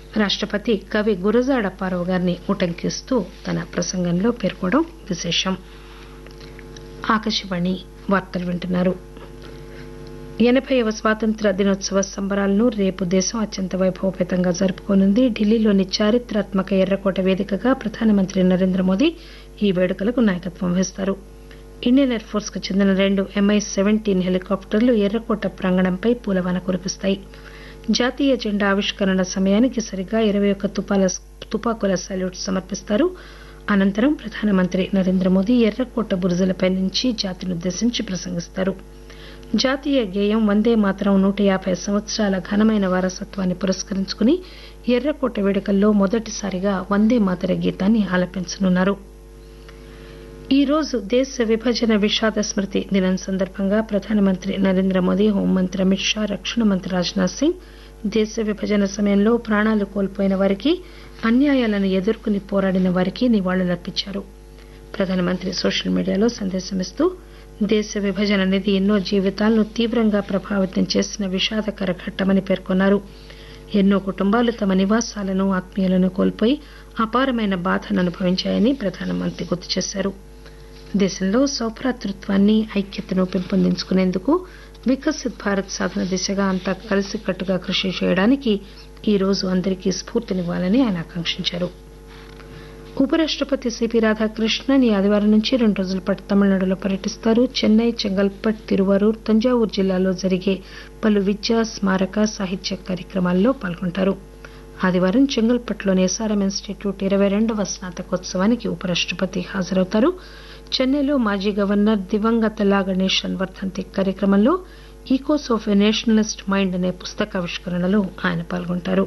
రాష్టపతి కవి గురజాడ పారవ్ గారిని ఉటంకిస్తూ తన ప్రసంగంలో పేర్కొనడం విశేషం ఆకాశవాణి వార్తలు వింటున్నారు ఎనభైవ స్వాతంత్ర దినోత్సవ సంబరాలను రేపు దేశం అత్యంత వైభవపేతంగా జరుపుకోనుంది ఢిల్లీలోని చారిత్రాత్మక ఎర్రకోట వేదికగా ప్రధానమంత్రి నరేంద్ర మోదీ ఈ వేడుకలకు నాయకత్వం వహిస్తారు ఇండియన్ ఎయిర్ ఫోర్స్ కు చెందిన రెండు ఎంఐ సెవెంటీన్ హెలికాప్టర్లు ఎర్రకోట ప్రాంగణంపై పూలవాన కురిపిస్తాయి జాతీయ జెండా ఆవిష్కరణ సమయానికి సరిగ్గా ఇరవై ఒక్క తుపాల తుపాకుల సాల్యూట్ సమర్పిస్తారు అనంతరం ప్రధానమంత్రి నరేంద్ర మోదీ ఎర్రకోట బురుజులపై నుంచి జాతినుద్దేశించి ప్రసంగిస్తారు జాతీయ గేయం వందే మాతరం నూట యాభై సంవత్సరాల ఘనమైన వారసత్వాన్ని పురస్కరించుకుని ఎర్రకోట వేడుకల్లో మొదటిసారిగా వందే మాతర గీతాన్ని ఆలపించనున్నారు ఈ రోజు దేశ విభజన విషాద స్మృతి దినం సందర్భంగా ప్రధానమంత్రి నరేంద్ర మోదీ హోంమంత్రి అమిత్ షా రక్షణ మంత్రి రాజ్నాథ్ సింగ్ దేశ విభజన సమయంలో ప్రాణాలు కోల్పోయిన వారికి అన్యాయాలను ఎదుర్కొని పోరాడిన వారికి నివాళులర్పించారు ప్రధానమంత్రి సోషల్ మీడియాలో సందేశమిస్తూ దేశ విభజన అనేది ఎన్నో జీవితాలను తీవ్రంగా ప్రభావితం చేసిన విషాదకర ఘట్టమని పేర్కొన్నారు ఎన్నో కుటుంబాలు తమ నివాసాలను ఆత్మీయులను కోల్పోయి అపారమైన బాధను అనుభవించాయని ప్రధానమంత్రి గుర్తు చేశారు దేశంలో సౌభ్రాతృత్వాన్ని ఐక్యతను పెంపొందించుకునేందుకు వికసిత్ భారత్ సాధన దిశగా అంతా కలిసికట్టుగా కృషి చేయడానికి ఈ రోజు అందరికీ స్ఫూర్తినివ్వాలని ఆయన ఆకాంక్షించారు ఉపరాష్టపతి సిపి రాధాకృష్ణన్ ఈ ఆదివారం నుంచి రెండు రోజుల పాటు తమిళనాడులో పర్యటిస్తారు చెన్నై చెంగల్పట్ తిరువరూర్ తంజావూరు జిల్లాలో జరిగే పలు విద్యా స్మారక సాహిత్య కార్యక్రమాల్లో పాల్గొంటారు ఆదివారం చెంగల్పట్లోని ఎస్ఆర్ఎం ఇన్స్టిట్యూట్ ఇరవై రెండవ స్నాతకోత్సవానికి ఉపరాష్టపతి హాజరవుతారు చెన్నైలో మాజీ గవర్నర్ దివంగత లా గణేశన్ వర్ధంతి కార్యక్రమంలో echoes of a nationalist mind అనే పుస్తకావిష్కరణలో ఆయన పాల్గొంటారు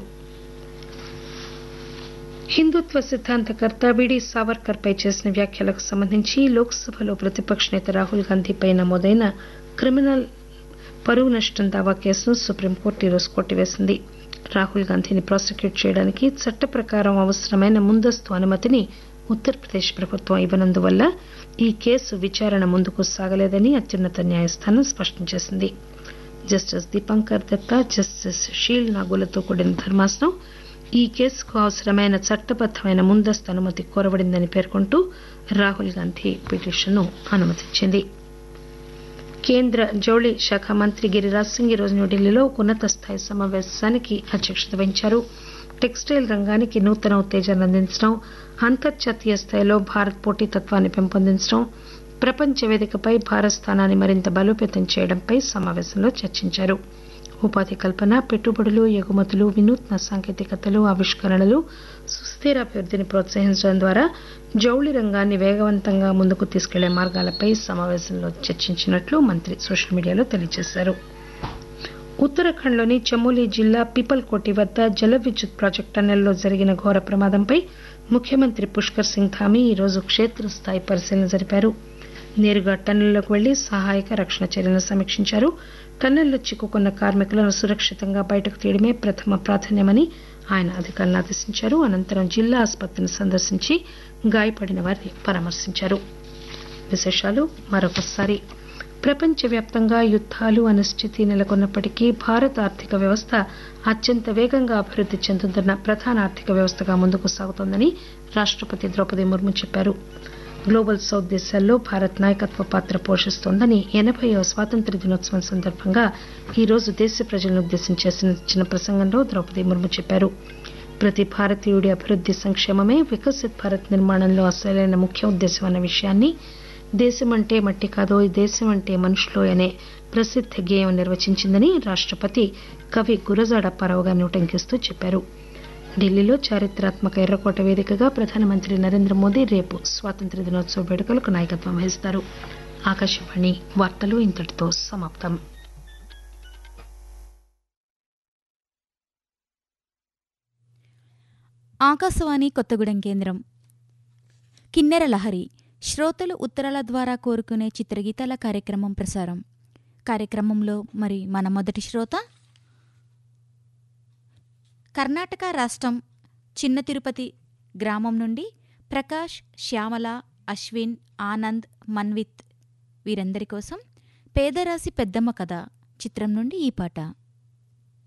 హిందుత్వ సిద్ధాంతకర్త విడి సావర్కర్ పై చేసిన వ్యాఖ్యలకు సంబంధించి లోక్సభలో ప్రతిపక్ష నేత రాహుల్ గాంధీపై నమోదైన క్రిమినల్ పరువు నష్టం దావా కేసును సుప్రీంకోర్టు ఈరోజు కొట్టివేసింది రాహుల్ గాంధీని ప్రాసిక్యూట్ చేయడానికి చట్ట ప్రకారం అవసరమైన ముందస్తు అనుమతిని ఉత్తరప్రదేశ్ ప్రభుత్వం ఇవ్వనందువల్ల ఈ కేసు విచారణ ముందుకు సాగలేదని అత్యున్నత న్యాయస్థానం స్పష్టం చేసింది జస్టిస్ దీపంకర్ దత్తా జస్టిస్ షీల్ నాగులతో కూడిన ధర్మాసనం ఈ కేసుకు అవసరమైన చట్టబద్దమైన ముందస్తు అనుమతి కోరబడిందని పేర్కొంటూ రాహుల్ గాంధీ పిటిషన్ను అనుమతించింది కేంద్ర జౌళి శాఖ మంత్రి గిరిరాజ్ సింగ్ ఈరోజు న్యూఢిల్లీలో ఒక ఉన్నత స్థాయి సమావేశానికి అధ్యక్షత వహించారు టెక్స్టైల్ రంగానికి నూతన ఉత్తేజాన్ని అందించడం అంతర్జాతీయ స్థాయిలో భారత్ పోటీతత్వాన్ని పెంపొందించడం ప్రపంచ వేదికపై భారత్ స్థానాన్ని మరింత బలోపేతం చేయడంపై సమావేశంలో చర్చించారు ఉపాధి కల్పన పెట్టుబడులు ఎగుమతులు వినూత్న సాంకేతికతలు ఆవిష్కరణలు సుస్థిర అభివృద్ధిని ప్రోత్సహించడం ద్వారా జౌళి రంగాన్ని వేగవంతంగా ముందుకు తీసుకెళ్లే మార్గాలపై సమావేశంలో చర్చించినట్లు మంత్రి సోషల్ మీడియాలో తెలియజేశారు ఉత్తరాఖండ్లోని చమోలీ జిల్లా పీపల్కోటి వద్ద జల విద్యుత్ ప్రాజెక్టు టన్నెల్లో జరిగిన ఘోర ప్రమాదంపై ముఖ్యమంత్రి పుష్కర్ సింగ్ ధామీ ఈరోజు క్షేత్రస్థాయి పరిశీలన జరిపారు నేరుగా టన్నెల్లోకి వెళ్లి సహాయక రక్షణ చర్యలను సమీక్షించారు టన్నెల్లో చిక్కుకున్న కార్మికులను సురక్షితంగా బయటకు తీయడమే ప్రథమ ప్రాధాన్యమని ఆయన అధికారులను ఆదేశించారు అనంతరం జిల్లా ఆసుపత్రిని సందర్శించి గాయపడిన వారిని పరామర్శించారు విశేషాలు మరొకసారి ప్రపంచవ్యాప్తంగా యుద్దాలు అనిశ్చితి నెలకొన్నప్పటికీ భారత ఆర్థిక వ్యవస్థ అత్యంత వేగంగా అభివృద్ది చెందుతున్న ప్రధాన ఆర్థిక వ్యవస్థగా ముందుకు సాగుతోందని రాష్టపతి ద్రౌపది ముర్ము చెప్పారు గ్లోబల్ సౌత్ దేశాల్లో భారత్ నాయకత్వ పాత్ర పోషిస్తోందని ఎనభైవ స్వాతంత్ర దినోత్సవం సందర్భంగా ఈ రోజు దేశ ప్రజలను ఉద్దేశించి చేసిన ప్రసంగంలో ద్రౌపది ముర్ము చెప్పారు ప్రతి భారతీయుడి అభివృద్ది సంక్షేమమే వికసిత్ భారత్ నిర్మాణంలో అసలైన ముఖ్య ఉద్దేశం అన్న విషయాన్ని దేశమంటే మట్టి కాదో దేశం అంటే మనుషులో అనే ప్రసిద్ధ గేయం నిర్వచించిందని రాష్టపతి కవి గురజాడ అప్పారావు గారిని ఉటంకిస్తూ చెప్పారు ఢిల్లీలో చారిత్రాత్మక ఎర్రకోట వేదికగా ప్రధానమంత్రి నరేంద్ర మోదీ రేపు స్వాతంత్ర దినోత్సవ వేడుకలకు నాయకత్వం వహిస్తారు ఆకాశవాణి వార్తలు ఇంతటితో సమాప్తం ఆకాశవాణి కొత్తగూడెం కేంద్రం కిన్నెర లహరి శ్రోతలు ఉత్తరాల ద్వారా కోరుకునే చిత్రగీతాల కార్యక్రమం ప్రసారం కార్యక్రమంలో మరి మన మొదటి శ్రోత కర్ణాటక రాష్ట్రం చిన్న తిరుపతి గ్రామం నుండి ప్రకాష్ శ్యామల అశ్విన్ ఆనంద్ మన్విత్ వీరందరి కోసం పేదరాశి పెద్దమ్మ కథ చిత్రం నుండి ఈ పాట